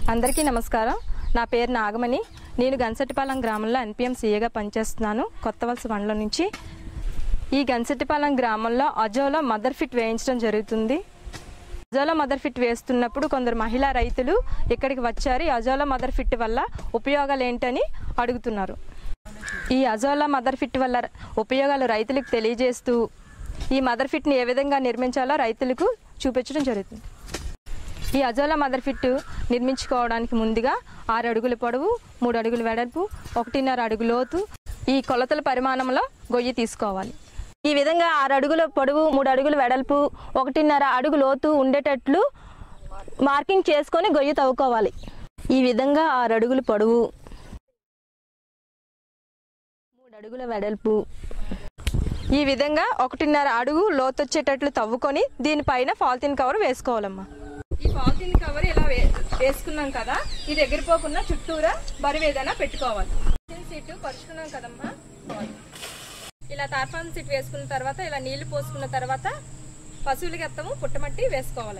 అందరికీ నమస్కారం నా పేరు నాగమణి నేను గన్సెట్టిపాలెం గ్రామంలో ఎన్పిఎం సీఏగా పనిచేస్తున్నాను కొత్త వలస మండలం నుంచి ఈ గన్సెట్టిపాలెం గ్రామంలో అజోలో మదర్ ఫిట్ వేయించడం జరుగుతుంది అజోలో మదర్ ఫిట్ వేస్తున్నప్పుడు కొందరు మహిళా రైతులు ఇక్కడికి వచ్చారు ఈ అజోలో మదర్ ఫిట్ వల్ల ఉపయోగాలు ఏంటని అడుగుతున్నారు ఈ అజోలా మదర్ ఫిట్ వల్ల ఉపయోగాలు రైతులకు తెలియజేస్తూ ఈ మదర్ ఫిట్ని ఏ విధంగా నిర్మించాలో రైతులకు చూపించడం జరుగుతుంది ఈ అజోలా మదర్ ఫిట్ నిర్మించుకోవడానికి ముందుగా ఆరు అడుగుల పొడవు మూడు అడుగుల వెడల్పు ఒకటిన్నర అడుగు లోతు ఈ కొలతల పరిమాణంలో గొయ్యి తీసుకోవాలి ఈ విధంగా ఆరు అడుగుల పొడవు మూడు అడుగుల వెడల్పు ఒకటిన్నర అడుగు లోతు ఉండేటట్లు మార్కింగ్ చేసుకొని గొయ్యి తవ్వుకోవాలి ఈ విధంగా ఆరు అడుగుల పొడవు మూడు అడుగుల వెడల్పు ఈ విధంగా ఒకటిన్నర అడుగు లోతు వచ్చేటట్లు తవ్వుకొని దీనిపైన పాలిథిన్ కవర్ వేసుకోవాలమ్మా ఈ పాలిథిన్ కవర్ ఇలా వే- వేసుకున్నాం కదా ఇది ఎగిరిపోకుండా చుట్టూరా బరువు ఏదైనా పెట్టుకోవాలి సీట్ పరుచుకున్నాం కదమ్మా ఇలా తార్పాన్ సీట్ వేసుకున్న తర్వాత ఇలా నీళ్లు పోసుకున్న తర్వాత పశువులకి ఎత్తము పుట్టమట్టి వేసుకోవాలి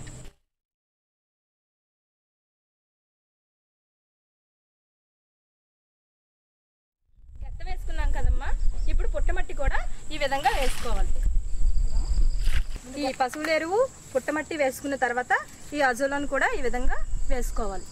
గత్త వేసుకున్నాం కదమ్మా ఇప్పుడు పుట్టమట్టి కూడా ఈ విధంగా వేసుకోవాలి ఈ పశువుల ఎరువు పుట్టమట్టి వేసుకున్న తర్వాత ఈ అజోలను కూడా ఈ విధంగా వేసుకోవాలి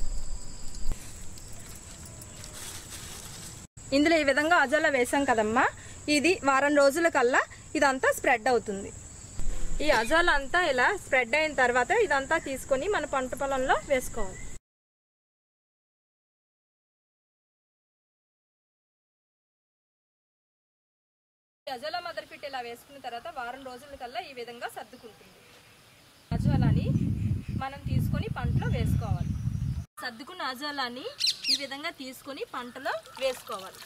ఇందులో ఈ విధంగా అజోలా వేసాం కదమ్మా ఇది వారం రోజుల కల్లా ఇదంతా స్ప్రెడ్ అవుతుంది ఈ అజోలా అంతా ఇలా స్ప్రెడ్ అయిన తర్వాత ఇదంతా తీసుకొని మన పంట పొలంలో వేసుకోవాలి ఈ అజోలా మదర్ ఫిట్ ఇలా వేసుకున్న తర్వాత వారం రోజుల కల్లా ఈ విధంగా సర్దుకుంటుంది అజోలాని మనం తీసుకొని పంటలో వేసుకోవాలి సర్దుకున్న అజోలాని ఈ విధంగా తీసుకొని పంటలో వేసుకోవాలి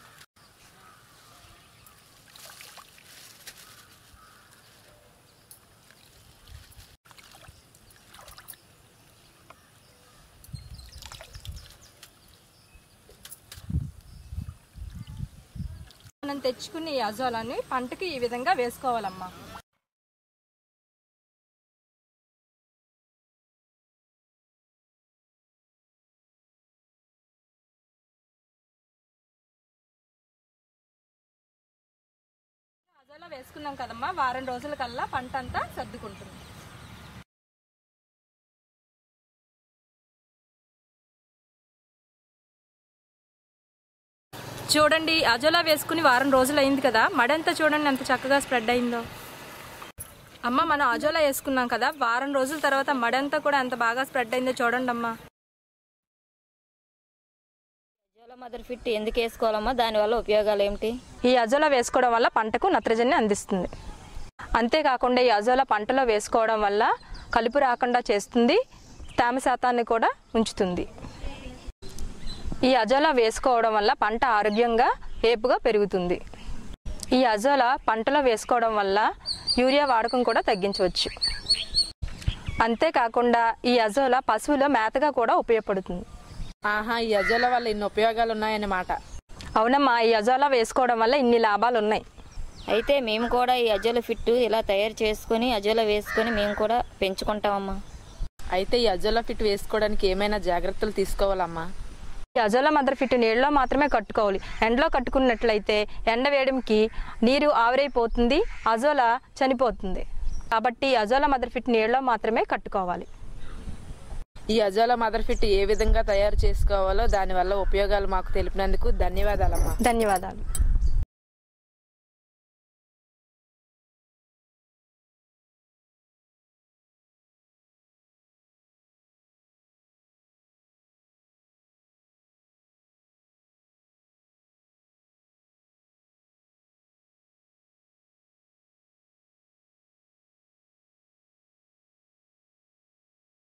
మనం తెచ్చుకున్న ఈ అజోలాని పంటకి ఈ విధంగా వేసుకోవాలమ్మా అజోలా వేసుకున్నాం కదమ్మా వారం రోజుల కల్లా పంట అంతా సర్దుకుంటుంది చూడండి అజోలా వేసుకుని వారం రోజులు అయింది కదా మడంతా చూడండి ఎంత చక్కగా స్ప్రెడ్ అయిందో అమ్మ మనం అజోలా వేసుకున్నాం కదా వారం రోజుల తర్వాత మడంతా కూడా ఎంత బాగా స్ప్రెడ్ అయిందో చూడండి అమ్మా జోల మదర్ ఫిట్ ఎందుకు వేసుకోవాలమ్మా దానివల్ల ఉపయోగాలు ఏమిటి ఈ అజోలా వేసుకోవడం వల్ల పంటకు నత్రజని అందిస్తుంది అంతేకాకుండా ఈ అజోలా పంటలో వేసుకోవడం వల్ల కలుపు రాకుండా చేస్తుంది తేమ శాతాన్ని కూడా ఉంచుతుంది ఈ అజోలా వేసుకోవడం వల్ల పంట ఆరోగ్యంగా ఏపుగా పెరుగుతుంది ఈ అజోలా పంటలో వేసుకోవడం వల్ల యూరియా వాడకం కూడా తగ్గించవచ్చు అంతేకాకుండా ఈ అజోలా పశువుల మేతగా కూడా ఉపయోగపడుతుంది ఆహా ఈ అజల వల్ల ఇన్ని ఉపయోగాలు ఉన్నాయన్నమాట అవునమ్మా ఈ అజోలా వేసుకోవడం వల్ల ఇన్ని లాభాలు ఉన్నాయి అయితే మేము కూడా ఈ అజోల ఫిట్ ఇలా తయారు చేసుకొని అజోల వేసుకొని మేము కూడా పెంచుకుంటామమ్మా అయితే ఈ అజల ఫిట్ వేసుకోవడానికి ఏమైనా జాగ్రత్తలు తీసుకోవాలమ్మా ఈ అజోలా మదర్ ఫిట్ నీళ్ళలో మాత్రమే కట్టుకోవాలి ఎండలో కట్టుకున్నట్లయితే ఎండ వేయడంకి నీరు ఆవిరైపోతుంది అజోలా చనిపోతుంది కాబట్టి ఈ అజోలా మదర్ ఫిట్ నీళ్ళలో మాత్రమే కట్టుకోవాలి ఈ అజోలా మదర్ ఫిట్ ఏ విధంగా తయారు చేసుకోవాలో దానివల్ల ఉపయోగాలు మాకు తెలిపినందుకు ధన్యవాదాలమ్మా ధన్యవాదాలు